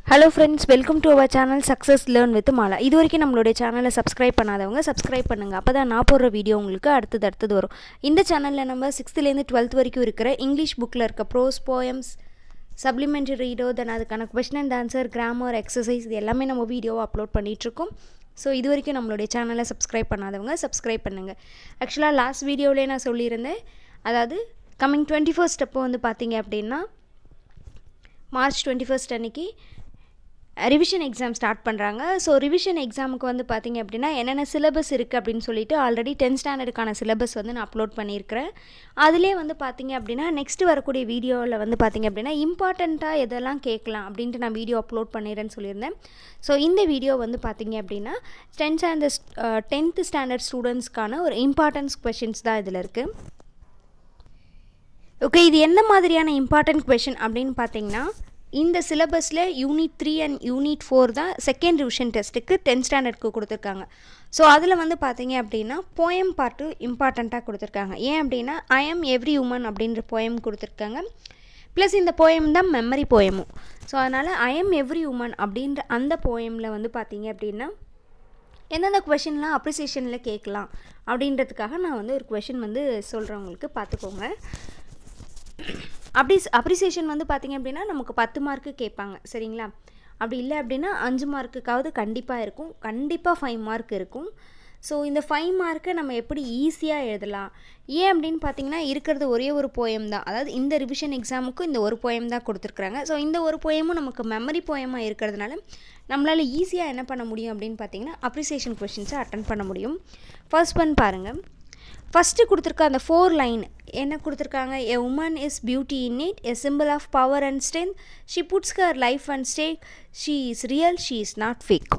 hello friends welcome to our channel success learn with Mala இது வரைக்கும் நம்மளுடைய சேனலை சப்ஸ்கிரைப் பண்ணாதவங்க சப்ஸ்கிரைப் பண்ணுங்கள் அப்போ தான் நான் போடுற வீடியோ உங்களுக்கு அடுத்தது அடுத்தது வரும் இந்த சேனலில் நம்ம சிக்ஸ்த்துலேருந்து டுவெல்த் வரைக்கும் இருக்கிற இங்கிலீஷ் புக்கில் இருக்க prose poems supplementary reader then அதுக்கான question and answer grammar exercise இது எல்லாமே நம்ம வீடியோவை அப்லோட் பண்ணிகிட்ருக்கோம் ஸோ இது வரைக்கும் நம்மளுடைய சேனலை சப்ஸ்கிரைப் பண்ணாதவங்க சப்ஸ்கிரைப் பண்ணுங்கள் ஆக்சுவலாக லாஸ்ட் வீடியோவிலே நான் சொல்லியிருந்தேன் அதாவது கம்மிங் டுவெண்ட்டி ஃபர்ஸ்ட் அப்போ வந்து பார்த்தீங்க அப்படின்னா மார்ச் டுவெண்ட்டி ஃபர்ஸ்ட் அன்றைக்கி ரிவிஷன் எக்ஸாம் ஸ்டார்ட் பண்ணுறாங்க ஸோ ரிவிஷன் எக்ஸாமுக்கு வந்து பார்த்திங்க அப்படின்னா என்னென்ன சிலபஸ் இருக்குது அப்படின்னு சொல்லிட்டு ஆல்ரெடி டென்த் ஸ்டாண்டர்டுக்கான சிலபஸ் வந்து நான் அப்லோட் பண்ணியிருக்கிறேன் அதிலே வந்து பார்த்திங்க அப்படின்னா நெக்ஸ்ட் வரக்கூடிய வீடியோவில் வந்து பார்த்திங்க அப்படின்னா இம்பார்ட்டண்ட்டாக எதெல்லாம் கேட்கலாம் அப்படின்ட்டு நான் வீடியோ அப்லோட் பண்ணிடுறேன்னு சொல்லியிருந்தேன் ஸோ இந்த வீடியோ வந்து பார்த்திங்க அப்படின்னா டென்த் ஸ்டாண்டர்ட் டென்த்து ஸ்டாண்டர்ட் ஸ்டூடெண்ட்ஸ்க்கான ஒரு இம்பார்ட்டன்ஸ் கொஷின்ஸ் தான் இதில் இருக்குது ஓகே இது எந்த மாதிரியான இம்பார்ட்டன்ட் கொஷின் அப்படின்னு பார்த்தீங்கன்னா இந்த சிலபஸில் unit three and unit four தான் செகண்ட் ரிவிஷன் டெஸ்ட்டுக்கு டென்த் ஸ்டாண்டர்டுக்கு கொடுத்துருக்காங்க ஸோ அதில் வந்து பார்த்தீங்க அப்படின்னா போயம் பார்ட்டு இம்பார்ட்டண்ட்டாக கொடுத்துருக்காங்க ஏன் அப்படின்னா ஐ எம் எவ்ரி உமன் அப்படின்ற போயம் கொடுத்துருக்காங்க ப்ளஸ் இந்த போயம் தான் மெமரி போயமும் ஸோ அதனால் ஐ எம் எவ்ரி உமன் அப்படின்ற அந்த போயமில் வந்து பார்த்தீங்க அப்படின்னா எந்தெந்த கொஷின்லாம் அப்ரிசியேஷனில் கேட்கலாம் அப்படின்றதுக்காக நான் வந்து ஒரு கொஷின் வந்து சொல்கிறேன் உங்களுக்கு பார்த்துக்கோங்க அப்படி அப்ரிசியேஷன் வந்து பார்த்திங்க அப்படின்னா நமக்கு பத்து மார்க்கு கேட்பாங்க சரிங்களா அப்படி இல்லை அப்படின்னா அஞ்சு மார்க்குக்காவது கண்டிப்பாக இருக்கும் கண்டிப்பாக ஃபைவ் மார்க் இருக்கும் ஸோ இந்த ஃபைவ் மார்க்கை நம்ம எப்படி ஈஸியாக எழுதலாம் ஏன் அப்படின்னு பார்த்தீங்கன்னா இருக்கிறது ஒரே ஒரு போயம் தான் அதாவது இந்த ரிவிஷன் எக்ஸாமுக்கும் இந்த ஒரு போயம் தான் கொடுத்துருக்குறாங்க ஸோ இந்த ஒரு போயமும் நமக்கு மெமரி போயமாக இருக்கிறதுனால நம்மளால் ஈஸியாக என்ன பண்ண முடியும் அப்படின்னு பார்த்தீங்கன்னா அப்ரிசியேஷன் கொஷின்ஸை அட்டன் பண்ண முடியும் ஃபர்ஸ்ட் ஒன் பாருங்கள் ஃபஸ்ட்டு கொடுத்துருக்க அந்த ஃபோர் லைன் என்ன கொடுத்துருக்காங்க a woman is beauty in it a symbol of power and strength she puts her life and stake she is real she is not fake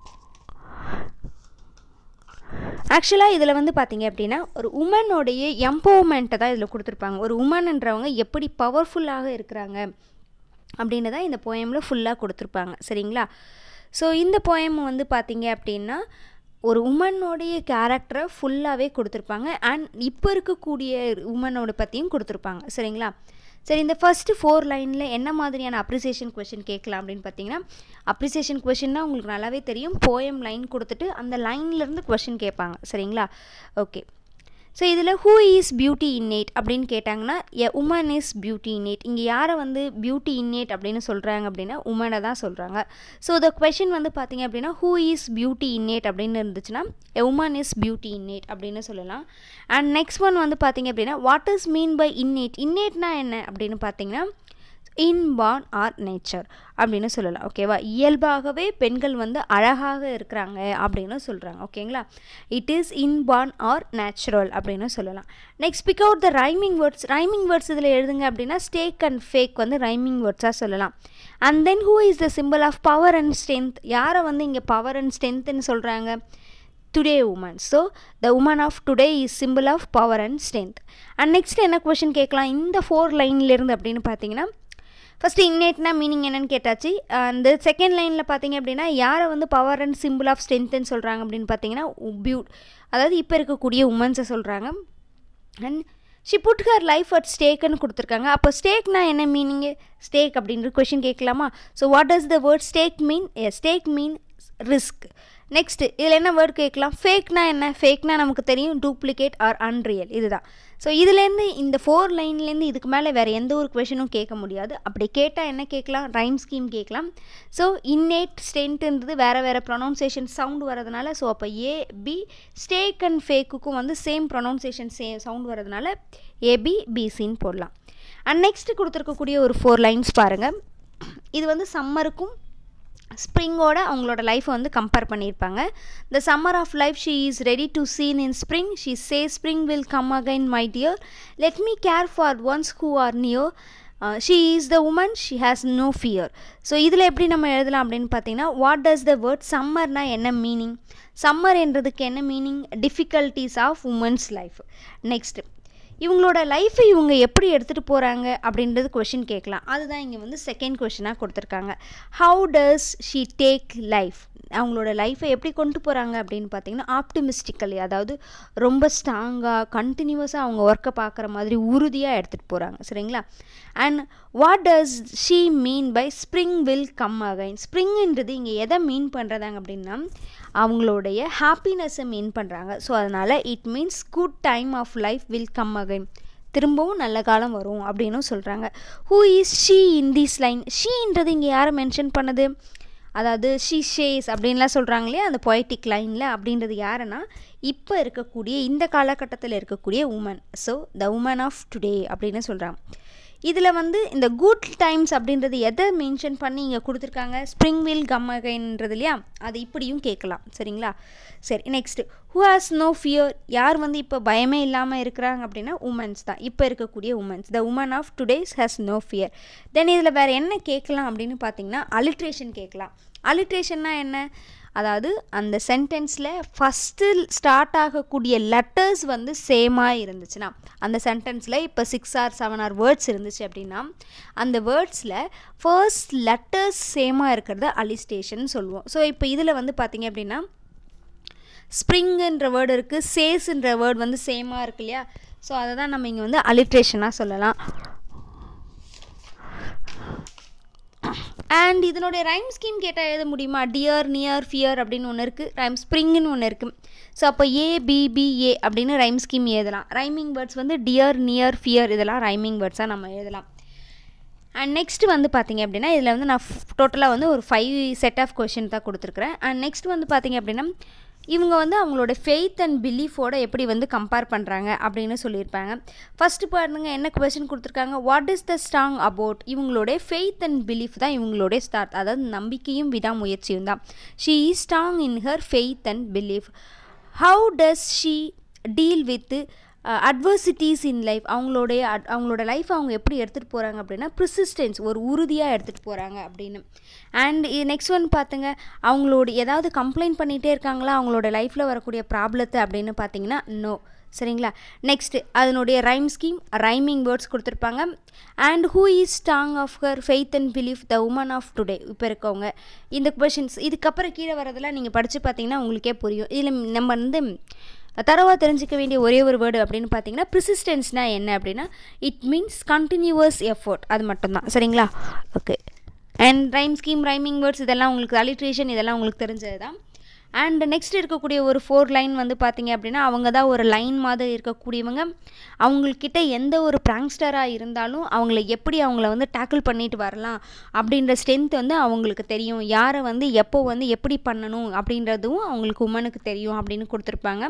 ஆக்சுவலாக இதில் வந்து பார்த்தீங்க அப்படின்னா ஒரு உமனோடைய எம்பவர்மெண்ட்டை தான் இதில் கொடுத்துருப்பாங்க ஒரு உமன்ன்றவங்க எப்படி பவர்ஃபுல்லாக இருக்கிறாங்க அப்படின்னு தான் இந்த போயமில் ஃபுல்லாக கொடுத்துருப்பாங்க சரிங்களா ஸோ இந்த போயம் வந்து பார்த்தீங்க அப்படின்னா ஒரு உமனோடைய கேரக்டரை ஃபுல்லாகவே கொடுத்துருப்பாங்க அண்ட் இப்போ இருக்கக்கூடிய உமனோட பற்றியும் கொடுத்துருப்பாங்க சரிங்களா சரி இந்த ஃபஸ்ட்டு ஃபோர் லைனில் என்ன மாதிரியான அப்ரிசியேஷன் கொஷின் கேட்கலாம் அப்படின்னு பார்த்தீங்கன்னா அப்ரிசியேஷன் கொஷின்னா உங்களுக்கு நல்லாவே தெரியும் போயம் லைன் கொடுத்துட்டு அந்த லைன்லேருந்து கொஷின் கேட்பாங்க சரிங்களா ஓகே ஸோ இதில் ஹூ இஸ் பியூட்டி இன்னேட் அப்படின்னு கேட்டாங்கன்னா a woman is beauty innate இங்கே யாரை வந்து பியூட்டி இன்னேட் அப்படின்னு சொல்கிறாங்க அப்படின்னா உமனை தான் சொல்கிறாங்க ஸோ த கொஷின் வந்து பார்த்தீங்க அப்படின்னா ஹூ இஸ் பியூட்டி இன்னேட் அப்படின்னு இருந்துச்சுன்னா a woman is beauty innate அப்படின்னு சொல்லலாம் அண்ட் நெக்ஸ்ட் ஒன் வந்து பார்த்தீங்க அப்படின்னா what is mean by innate இன்னேட்னா என்ன அப்படின்னு பார்த்தீங்கன்னா இன்பார்ன் ஆர் நேச்சர் அப்படின்னு சொல்லலாம் ஓகேவா இயல்பாகவே பெண்கள் வந்து அழகாக இருக்கிறாங்க அப்படின்னு சொல்கிறாங்க ஓகேங்களா it is inborn or natural அப்படின்னு சொல்லலாம் next pick out the rhyming words rhyming words இதில் எழுதுங்க அப்படின்னா ஸ்டேக் அண்ட் ஃபேக் வந்து ரைமிங் வேர்ட்ஸாக சொல்லலாம் and then who is the symbol of power and strength யாரை வந்து இங்கே பவர் அண்ட் ஸ்ட்ரென்த்துன்னு சொல்கிறாங்க today woman so the woman of today is symbol of power and strength and next என்ன question கேட்கலாம் இந்த ஃபோர் லைன்லேருந்து அப்படின்னு பார்த்தீங்கன்னா ஃபஸ்ட்டு இன்னேட்னா மீனிங் என்னன்னு கேட்டாச்சு அந்த செகண்ட் லைனில் பார்த்தீங்க அப்படின்னா யாரை வந்து பவர் அண்ட் சிம்பிள் ஆஃப் ஸ்ட்ரென்த்துன்னு சொல்கிறாங்க அப்படின்னு பார்த்தீங்கன்னா பியூட் அதாவது இப்போ இருக்கக்கூடிய உமன்ஸை சொல்கிறாங்க and she put her life at ஸ்டேக்குன்னு கொடுத்துருக்காங்க அப்போ ஸ்டேக்னா என்ன மீனிங்கு ஸ்டேக் அப்படின்ற கொஷின் கேட்கலாமா so what does the word stake mean a stake mean risk next இதில் என்ன வேர்ட் கேட்கலாம் ஃபேக்னா என்ன ஃபேக்னா நமக்கு தெரியும் டூப்ளிகேட் ஆர் அன்ரியல் இதுதான் ஸோ இதுலேருந்து இந்த ஃபோர் லைன்லேருந்து இதுக்கு மேலே வேறு எந்த ஒரு கொஷனும் கேட்க முடியாது அப்படி கேட்டால் என்ன கேட்கலாம் ரைம் ஸ்கீம் கேட்கலாம் ஸோ இன்னேட் ஸ்டென்ட்டுன்றது வேறு வேறு ப்ரொனவுன்சேஷன் சவுண்ட் வரதுனால ஸோ அப்போ ஏ பி ஸ்டேக் அண்ட் ஃபேக்குக்கும் வந்து சேம் ப்ரொனவுன்சேஷன் சே சவுண்ட் வரதுனால ஏபி பிசின்னு போடலாம் அண்ட் நெக்ஸ்ட்டு கொடுத்துருக்கக்கூடிய ஒரு ஃபோர் லைன்ஸ் பாருங்கள் இது வந்து சம்மருக்கும் ஸ்ப்ரிங்கோட அவங்களோட லைஃப்பை வந்து கம்பேர் பண்ணியிருப்பாங்க the summer of life she is ready to seen in spring she say spring will come again my dear let me care for ones who are near she is the woman she has no fear so இதில் எப்படி நம்ம எழுதலாம் அப்படின்னு பார்த்தீங்கன்னா what does the word சம்மர்னா என்ன meaning summer என்றதுக்கு என்ன meaning difficulties of women's life next இவங்களோட லைஃப்பை இவங்க எப்படி எடுத்துகிட்டு போகிறாங்க அப்படின்றது கொஷின் கேட்கலாம் அதுதான் இங்கே வந்து செகண்ட் கொஷினாக கொடுத்துருக்காங்க how does she take life அவங்களோட லைஃப்பை எப்படி கொண்டு போகிறாங்க அப்படின்னு பார்த்தீங்கன்னா ஆப்டிமிஸ்டிக்கலி அதாவது ரொம்ப ஸ்ட்ராங்காக கண்டினியூஸாக அவங்க ஒர்க்கை பார்க்குற மாதிரி உறுதியாக எடுத்துகிட்டு போகிறாங்க சரிங்களா and what does she mean by spring will come again ஸ்ப்ரிங்ன்றது இங்கே எதை மீன் பண்ணுறதாங்க அப்படின்னா அவங்களுடைய ஹாப்பினஸ்ஸை மீன் பண்ணுறாங்க ஸோ அதனால் it means good time of life will come again திரும்பவும் நல்ல காலம் வரும் அப்படின்னும் சொல்கிறாங்க who is she in this line ஷீன்றது இங்கே யாரை மென்ஷன் பண்ணுது அதாவது ஷீ ஷேஸ் அப்படின்லாம் சொல்கிறாங்க இல்லையா அந்த பொய்டிக் லைனில் அப்படின்றது யாருன்னா இப்போ இருக்கக்கூடிய இந்த காலகட்டத்தில் இருக்கக்கூடிய woman so the woman of today அப்படின்னு சொல்கிறாங்க இதில் வந்து இந்த குட் டைம்ஸ் அப்படின்றது எதை மென்ஷன் பண்ணி இங்கே கொடுத்துருக்காங்க ஸ்ப்ரிங் வில் கம் அகைன்றது இல்லையா அது இப்படியும் கேட்கலாம் சரிங்களா சரி next who has no fear யார் வந்து இப்போ பயமே இல்லாமல் இருக்கிறாங்க அப்படின்னா உமன்ஸ் தான் இப்போ இருக்கக்கூடிய women the woman of today's has no fear then இதில் வேறு என்ன கேட்கலாம் அப்படின்னு பார்த்தீங்கன்னா அலிட்ரேஷன் கேட்கலாம் அலிட்ரேஷன்னா என்ன அதாவது அந்த சென்டென்ஸில் ஃபஸ்ட்டு ஸ்டார்ட் ஆகக்கூடிய லெட்டர்ஸ் வந்து சேமாக இருந்துச்சுன்னா அந்த சென்டென்ஸில் இப்போ six or seven or words இருந்துச்சு அப்படின்னா அந்த வேர்ட்ஸில் ஃபர்ஸ்ட் லெட்டர்ஸ் சேமாக இருக்கிறது அலிஸ்டேஷன் சொல்லுவோம் ஸோ இப்போ இதில் வந்து பார்த்திங்க அப்படின்னா ஸ்ப்ரிங்குன்ற வேர்டு இருக்குது சேஸ்ன்ற வேர்டு வந்து சேமாக இருக்கு இல்லையா ஸோ அதை தான் நம்ம இங்கே வந்து அலிட்ரேஷனாக சொல்லலாம் அண்ட் இதனுடைய ரைம் ஸ்கீம் கேட்டால் எழுத முடியுமா டியர் நியர் ஃபியர் அப்படின்னு ஒன்று இருக்குது ரைம் ஸ்ப்ரிங்குன்னு ஒன்று இருக்குது ஸோ அப்போ ஏ பிபிஏ அப்படின்னு ரைம் ஸ்கீம் எழுதலாம் ரைமிங் வேர்ட்ஸ் வந்து டியர் நியர் ஃபியர் இதெல்லாம் ரைமிங் வேர்ட்ஸாக நம்ம எழுதலாம் அண்ட் நெக்ஸ்ட் வந்து பார்த்தீங்க அப்படின்னா இதில் வந்து நான் டோட்டலாக வந்து ஒரு ஃபைவ் செட் ஆஃப் கொஷின் தான் கொடுத்துருக்குறேன் அண்ட் நெக்ஸ்ட் வந்து பார்த்தீங்க அப்படின்னா இவங்க வந்து அவங்களோட ஃபெய்த் அண்ட் பிலீஃபோட எப்படி வந்து கம்பேர் பண்ணுறாங்க அப்படின்னு சொல்லியிருப்பாங்க ஃபஸ்ட்டு பாருங்க என்ன கொஷின் கொடுத்துருக்காங்க what is the strong about இவங்களுடைய ஃபெய்த் அண்ட் பிலீஃப் தான் இவங்களுடைய ஸ்டார்ட் அதாவது நம்பிக்கையும் விடாமுயற்சியும் தான் she is strong in her faith and belief how does she deal with adversities in life அவங்களுடைய அவங்களோட லைஃப் அவங்க எப்படி எடுத்துகிட்டு போகிறாங்க அப்படின்னா ப்ரிசிஸ்டன்ஸ் ஒரு உறுதியாக எடுத்துகிட்டு போகிறாங்க அப்படின்னு அண்ட் நெக்ஸ்ட் ஒன் பார்த்துங்க அவங்களோட ஏதாவது கம்ப்ளைண்ட் பண்ணிகிட்டே இருக்காங்களா அவங்களோட லைஃப்பில் வரக்கூடிய ப்ராப்ளத்தை அப்படின்னு பார்த்தீங்கன்னா நோ சரிங்களா நெக்ஸ்ட்டு அதனுடைய ரைம் ஸ்கீம் ரைமிங் வேர்ட்ஸ் கொடுத்துருப்பாங்க and who is strong of her faith and belief the woman of today இப்போ இருக்கவங்க இந்த கொஷின்ஸ் இதுக்கப்புறம் கீழே வரதெல்லாம் நீங்கள் படித்து பார்த்தீங்கன்னா உங்களுக்கே புரியும் இதில் நம்ம வந்து தரவாக தெரிஞ்சிக்க வேண்டிய ஒரே ஒரு வேர்டு அப்படின்னு பார்த்தீங்கன்னா ப்ரிசிஸ்டன்ஸ்னால் என்ன அப்படின்னா இட் மீன்ஸ் கண்டினியூவஸ் எஃபோர்ட் அது மட்டும்தான் சரிங்களா okay and rhyme scheme rhyming words இதெல்லாம் உங்களுக்கு அலிட்ரேஷன் இதெல்லாம் உங்களுக்கு தெரிஞ்சது தான் அண்ட் நெக்ஸ்ட் இருக்கக்கூடிய ஒரு ஃபோர் லைன் வந்து பார்த்தீங்க அப்படின்னா அவங்க தான் ஒரு லைன் மாதிரி இருக்கக்கூடியவங்க அவங்கக்கிட்ட எந்த ஒரு ப்ராங்ஸ்டராக இருந்தாலும் அவங்கள எப்படி அவங்கள வந்து டேக்கிள் பண்ணிட்டு வரலாம் அப்படின்ற ஸ்ட்ரென்த் வந்து அவங்களுக்கு தெரியும் யாரை வந்து எப்போ வந்து எப்படி பண்ணணும் அப்படின்றதும் அவங்களுக்கு உமனுக்கு தெரியும் அப்படின்னு கொடுத்துருப்பாங்க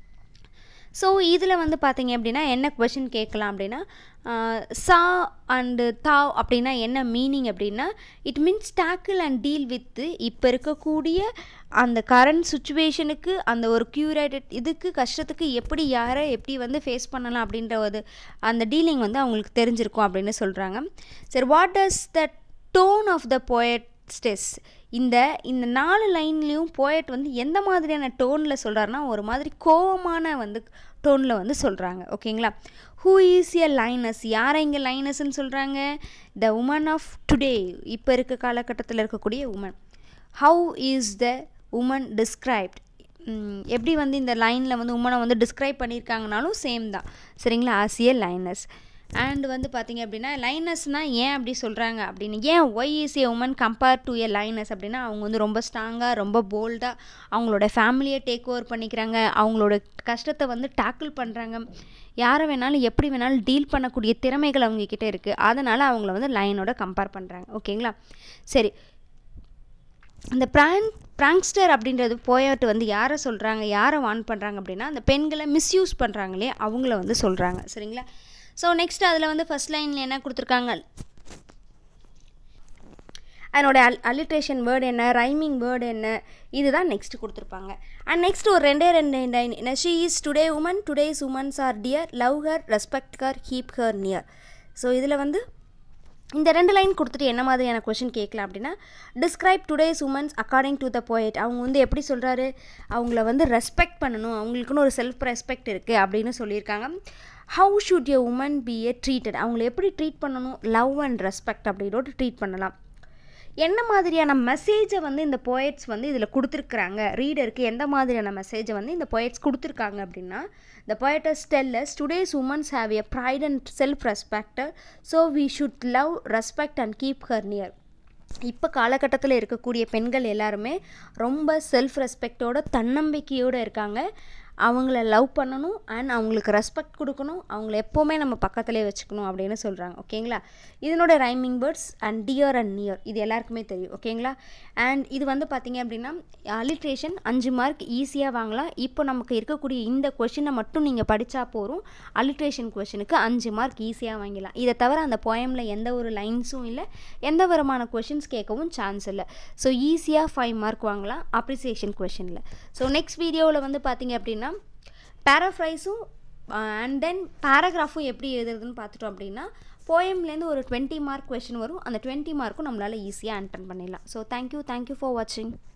ஸோ இதில் வந்து பார்த்தீங்க அப்படின்னா என்ன கொஷின் கேட்கலாம் அப்படின்னா சா அண்டு தாவ் அப்படின்னா என்ன மீனிங் அப்படின்னா it means tackle and deal with இப்போ இருக்கக்கூடிய அந்த கரண்ட் சுச்சுவேஷனுக்கு அந்த ஒரு க்யூரேட்டட் இதுக்கு கஷ்டத்துக்கு எப்படி யாரை எப்படி வந்து ஃபேஸ் பண்ணலாம் அப்படின்ற ஒரு அந்த டீலிங் வந்து அவங்களுக்கு தெரிஞ்சிருக்கும் அப்படின்னு சொல்கிறாங்க சரி what does the tone of the poet ஸ்டெஸ் இந்த இந்த நாலு லைன்லேயும் போயட் வந்து எந்த மாதிரியான டோனில் சொல்கிறாருன்னா ஒரு மாதிரி கோவமான வந்து டோனில் வந்து சொல்கிறாங்க ஓகேங்களா ஹூ இஸ் எ லைனஸ் யாரை இங்கே லைனஸ்ன்னு சொல்கிறாங்க த உமன் ஆஃப் டுடே இப்போ இருக்க காலகட்டத்தில் இருக்கக்கூடிய woman how is the woman described எப்படி வந்து இந்த லைனில் வந்து உமனை வந்து டிஸ்கிரைப் பண்ணியிருக்காங்கனாலும் சேம் தான் சரிங்களா ஆஸ் ஏ லைனஸ் அண்ட் வந்து பார்த்தீங்க அப்படின்னா லைனஸ்னால் ஏன் அப்படி சொல்கிறாங்க அப்படின்னு ஏன் why is a woman compare to a lioness அப்படின்னா அவங்க வந்து ரொம்ப ஸ்ட்ராங்காக ரொம்ப போல்டாக அவங்களோட ஃபேமிலியை டேக் ஓவர் பண்ணிக்கிறாங்க அவங்களோட கஷ்டத்தை வந்து டேக்கிள் பண்ணுறாங்க யாரை வேணாலும் எப்படி வேணாலும் டீல் பண்ணக்கூடிய திறமைகள் அவங்கக்கிட்ட இருக்குது அதனால் அவங்கள வந்து லைனோட கம்பேர் பண்ணுறாங்க ஓகேங்களா சரி இந்த ப்ரான் ப்ராங்ஸ்டர் அப்படின்றது போயட்டு வந்து யாரை சொல்கிறாங்க யாரை வான் பண்ணுறாங்க அப்படின்னா அந்த பெண்களை மிஸ்யூஸ் பண்ணுறாங்களே அவங்கள வந்து சொல்கிறாங்க சரிங்களா ஸோ நெக்ஸ்ட் அதில் வந்து ஃபஸ்ட் லைனில் என்ன கொடுத்துருக்காங்க அதனோட அல் அலிட்ரேஷன் வேர்டு என்ன ரைமிங் வேர்டு என்ன இதுதான் நெக்ஸ்ட் கொடுத்துருப்பாங்க அண்ட் நெக்ஸ்ட் ஒரு ரெண்டே ரெண்டு லைன் என்ன she is today woman today's women are dear love her respect her keep her near so இதில் வந்து இந்த ரெண்டு லைன் கொடுத்துட்டு என்ன மாதிரியான கொஷின் கேட்கலாம் அப்படின்னா describe today's women according to the poet அவங்க வந்து எப்படி சொல்கிறாரு அவங்கள வந்து ரெஸ்பெக்ட் பண்ணணும் அவங்களுக்குன்னு ஒரு செல்ஃப் ரெஸ்பெக்ட் இருக்குது அப்படின்னு சொல்லியிருக்காங்க how should a woman be a treated அவங்கள எப்படி ட்ரீட் பண்ணணும் லவ் அண்ட் ரெஸ்பெக்ட் அப்படின்னோட ட்ரீட் பண்ணலாம் என்ன மாதிரியான மெசேஜை வந்து இந்த போயட்ஸ் வந்து இதில் கொடுத்துருக்குறாங்க ரீடருக்கு எந்த மாதிரியான மெசேஜை வந்து இந்த போயட்ஸ் கொடுத்துருக்காங்க அப்படின்னா the poetess tells today's women have a pride and self respect so we should love respect and keep her near இப்போ காலகட்டத்தில் இருக்கக்கூடிய பெண்கள் எல்லாருமே ரொம்ப செல்ஃப் ரெஸ்பெக்டோட தன்னம்பிக்கையோடு இருக்காங்க அவங்கள லவ் பண்ணணும் அண்ட் அவங்களுக்கு ரெஸ்பெக்ட் கொடுக்கணும் அவங்கள எப்போவுமே நம்ம பக்கத்துலேயே வச்சுக்கணும் அப்படின்னு சொல்கிறாங்க ஓகேங்களா இதனோட rhyming words and dear and near இது எல்லாருக்குமே தெரியும் ஓகேங்களா அண்ட் இது வந்து பார்த்திங்க அப்படின்னா அலிட்ரேஷன் அஞ்சு மார்க் ஈஸியாக வாங்கலாம் இப்போ நமக்கு இருக்கக்கூடிய இந்த கொஷினை மட்டும் நீங்கள் படித்தா போகிறோம் அலிட்ரேஷன் கொஷினுக்கு அஞ்சு மார்க் ஈஸியாக வாங்கிடலாம் இதை தவிர அந்த போயமில் எந்த ஒரு லைன்ஸும் இல்லை எந்த விதமான கொஷின்ஸ் கேட்கவும் சான்ஸ் இல்லை ஸோ ஈஸியாக ஃபைவ் மார்க் வாங்கலாம் அப்ரிசியேஷன் கொஷினில் ஸோ நெக்ஸ்ட் வீடியோவில் வந்து பார்த்திங்க அப்படின்னா பேராஃப்ரைஸும் அண்ட் தென் பேராகிராஃபும் எப்படி எழுதுறதுன்னு பார்த்துட்டோம் அப்படின்னா போயம்லேருந்து ஒரு டுவெண்ட்டி மார்க் கொஷின் வரும் அந்த டுவெண்ட்டி மார்க்கும் நம்மளால் ஈஸியாக அன்டன் பண்ணிடலாம் ஸோ தேங்க்யூ தேங்க்யூ ஃபார் வாட்சிங்